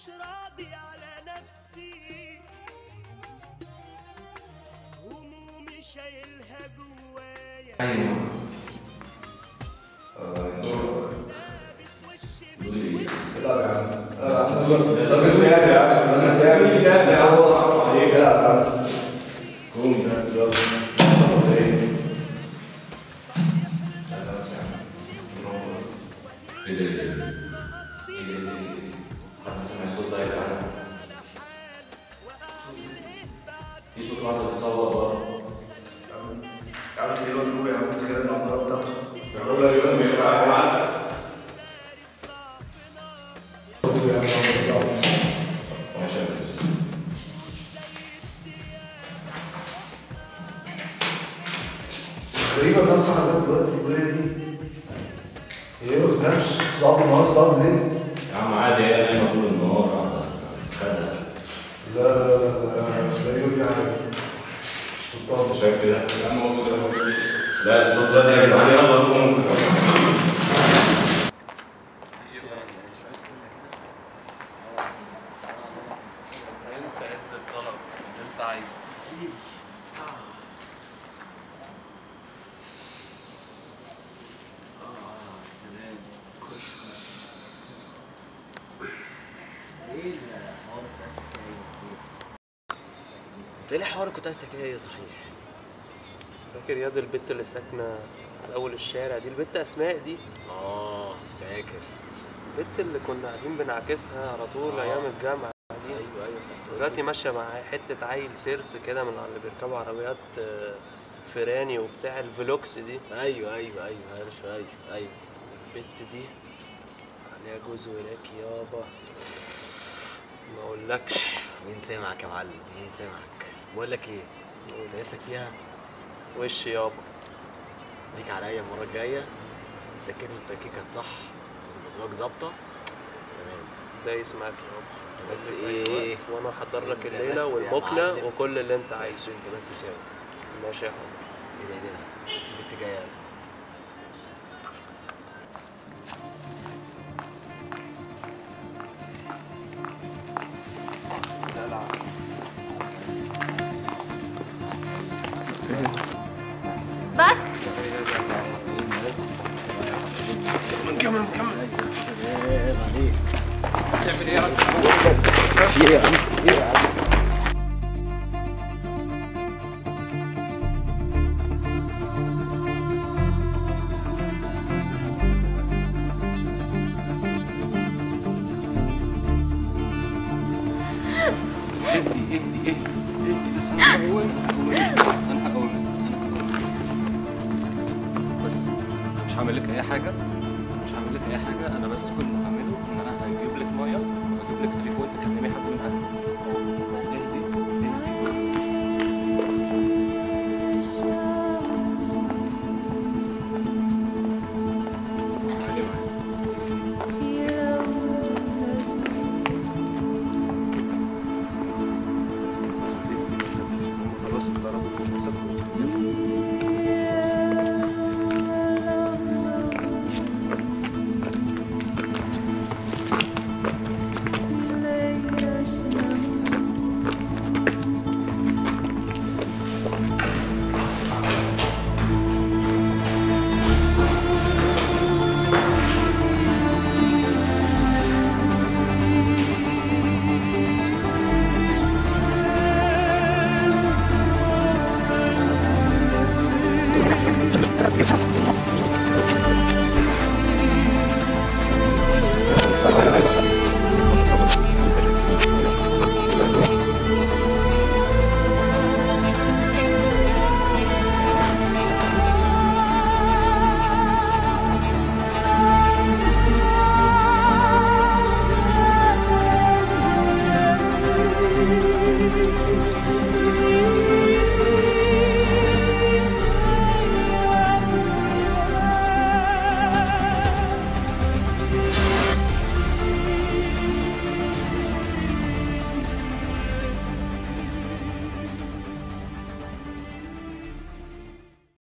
مش راضي على نفسي همومي شايلها جوايا ايوه لابس وشي مش لا يا عم بس دول- بس راجل دول- تاني يا عم انا بس سامي دول بجد يا عم. هو حرام عليك لا يا عم قوم ده يلا صبر ايه ايه ده ايه ده ايه ده انا سامع الصوت ده يا جدعان في صوت واحده بتصوت بره يا عم تخيل الواد يا عم تخيل النضاره بتاعته الراجل اليوم بيبقى ماشي يا باشا. غريبة الناس على لغاية دلوقتي الكلية دي هي ما بتنامش صعب النهار صعب الليل يا عم عادي هي نايمه طول النهار خدها لا لا لا لا مش لاقي له في حاجة مش انت مطمن شايف كده يا عم هو كده هو كده. لا الصوت زاد يا جدعان يلا قوم انسى عز الطلب اللي انت عايزه انت ايه الحوار اللي كنت عايز تحكيها ايه صحيح؟ فاكر ياد البت اللي ساكنه على اول الشارع دي البت اسماء دي اه فاكر البت اللي كنا قاعدين بنعكسها على طول آه. ايام الجامعه دي ايوه ايوه بتاعت دلوقتي ماشيه مع حته عيل سيرس كده من اللي بيركبوا عربيات آه، فيراني وبتاع الفلوكس دي ايوه ايوه ايوه عارف ايوه ايوه البت دي عليها جوز وراك يابا ما اقولكش مين سمعك يا معلم مين سمعك بقول لك ايه انت نفسك فيها وش يابا ليك عليا المره الجايه تذاكر له التكيكه الصح اظبط لك ظابطه تمام دايس معاك يابا انت بس قول لي في أي ايه وقت وانا احضر لك انت الليله بس يا والمكنه معلم. وكل اللي انت بس عايزه انت بس شاور ماشي يا حبيبي ايه ده ايه ده في بنت جايه بس كمل كمل اهدي اهدي اهدي اهدي بس انا هقول انا هقول بس مش هعمل لك اي حاجه مش هعمل لك اي حاجه انا بس كل اللي هعمله ان انا هجيب لك ميه واجيب لك تليفون تكلمي حد من اهلك اهدي اهدي تعالي معايا خلاص اتضرب